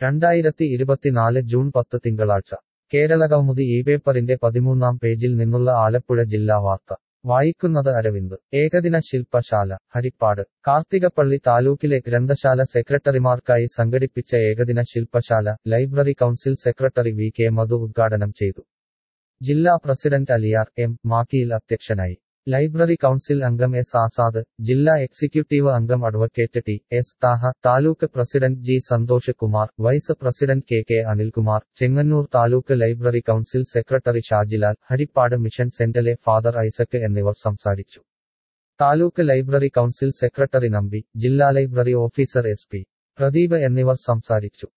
രണ്ടായിരത്തി ഇരുപത്തിനാല് ജൂൺ പത്ത് തിങ്കളാഴ്ച കേരളകൗമുദി ഈ പേപ്പറിന്റെ പതിമൂന്നാം പേജിൽ നിന്നുള്ള ആലപ്പുഴ ജില്ലാ വാർത്ത വായിക്കുന്നത് അരവിന്ദ് ഏകദിന ശില്പശാല ഹരിപ്പാട് കാർത്തികപ്പള്ളി താലൂക്കിലെ ഗ്രന്ഥശാല സെക്രട്ടറിമാർക്കായി സംഘടിപ്പിച്ച ഏകദിന ശില്പശാല library council secretary V K Madhu ഉദ്ഘാടനം ചെയ്തു ജില്ലാ പ്രസിഡന്റ് അലിയാർ എം മാക്കിയിൽ അധ്യക്ഷനായി ലൈബ്രറി കൗൺസിൽ അംഗം എസ് ആസാദ് ജില്ലാ എക്സിക്യൂട്ടീവ് അംഗം advocate T S Thaha taluk president G Santhosh Kumar vice president K K Anilkumar Chengannur taluk library council secretary Shajilal Haripad mission സെന്ററിലെ ഫാദർ ഐസക് എന്നിവർ സംസാരിച്ചു taluk library council secretary Nambi ജില്ലാ library officer S P Pradeep എന്നിവർ സംസാരിച്ചു